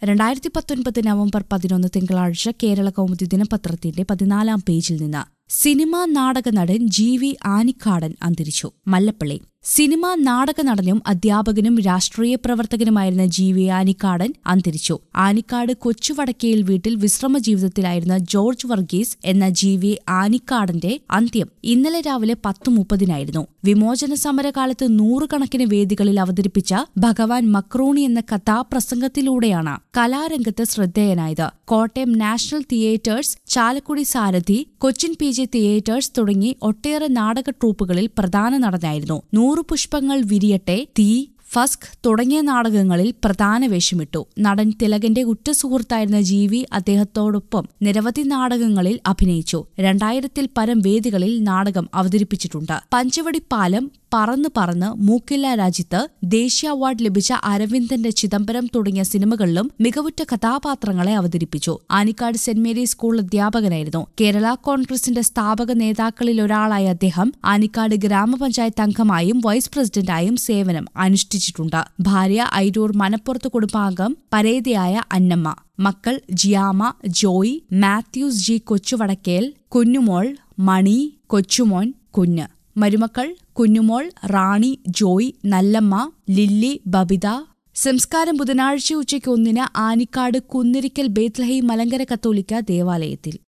രണ്ടായിരത്തി പത്തൊൻപത് നവംബർ പതിനൊന്ന് തിങ്കളാഴ്ച കേരള കൗമുദി ദിനപത്രത്തിന്റെ പതിനാലാം പേജിൽ നിന്ന് സിനിമാ നാടക നടൻ ജി വി ആനിക്കാടൻ അന്തരിച്ചു മല്ലപ്പള്ളി സിനിമാ നാടക നടനും അധ്യാപകനും രാഷ്ട്രീയ പ്രവർത്തകനുമായിരുന്ന ജി വി ആനിക്കാടൻ അന്തരിച്ചു ആനിക്കാട് കൊച്ചുവടക്കയിൽ വീട്ടിൽ വിശ്രമ ജീവിതത്തിലായിരുന്ന ജോർജ് വർഗീസ് എന്ന ജി വി ആനിക്കാടന്റെ അന്ത്യം ഇന്നലെ രാവിലെ പത്ത് മുപ്പതിനായിരുന്നു വിമോചന സമരകാലത്ത് നൂറുകണക്കിന് വേദികളിൽ അവതരിപ്പിച്ച ഭഗവാൻ മക്രോണി എന്ന കഥാപ്രസംഗത്തിലൂടെയാണ് കലാരംഗത്ത് ശ്രദ്ധേയനായത് Kottayam national theatres Chalakudy Sarathi Cochin P J theatres തുടങ്ങി ഒട്ടേറെ നാടക ട്രൂപ്പുകളിൽ പ്രധാന നടനായിരുന്നു നൂറു പുഷ്പങ്ങൾ വിരിയട്ടെ തീ ഫസ്ക് തുടങ്ങിയ നാടകങ്ങളിൽ പ്രധാന വേഷമിട്ടു നടൻ തിലകന്റെ ഉറ്റ സുഹൃത്തായിരുന്ന ജി വി അദ്ദേഹത്തോടൊപ്പം നിരവധി നാടകങ്ങളിൽ അഭിനയിച്ചു രണ്ടായിരത്തിൽ പരം വേദികളിൽ നാടകം അവതരിപ്പിച്ചിട്ടുണ്ട് പഞ്ചവടിപ്പാലം പറന്ന് പറന്ന് മൂക്കില്ല രാജ്യത്ത് ദേശീയ അവാർഡ് ലഭിച്ച അരവിന്ദന്റെ ചിദംബരം തുടങ്ങിയ സിനിമകളിലും മികവുറ്റ കഥാപാത്രങ്ങളെ അവതരിപ്പിച്ചു ആനിക്കാട് സെന്റ് മേരീസ് സ്കൂൾ അധ്യാപകനായിരുന്നു കേരള കോൺഗ്രസിന്റെ സ്ഥാപക നേതാക്കളിൽ ഒരാളായ അദ്ദേഹം ആനിക്കാട് ഗ്രാമപഞ്ചായത്ത് അംഗമായും വൈസ് പ്രസിഡന്റായും സേവനം അനുഷ്ഠിച്ചിട്ടുണ്ട് ഭാര്യ ഐരൂർ മനപ്പുറത്ത് കുടുംബാംഗം പരേതയായ അന്നമ്മ മക്കൾ ജിയാമ Joy Mathews G Kochuvadakkel Kunjumol Mani Kochumon Kunju മരുമക്കൾ കുഞ്ഞുമോൾ റാണി ജോയ് നല്ലമ്മ ലില്ലി ബബിത സംസ്കാരം ബുധനാഴ്ച ഉച്ചയ്ക്ക് ഒന്നിന് ആനിക്കാട് കുന്നിരിക്കൽ ബേത്ലഹി മലങ്കര കത്തോലിക്ക ദേവാലയത്തിൽ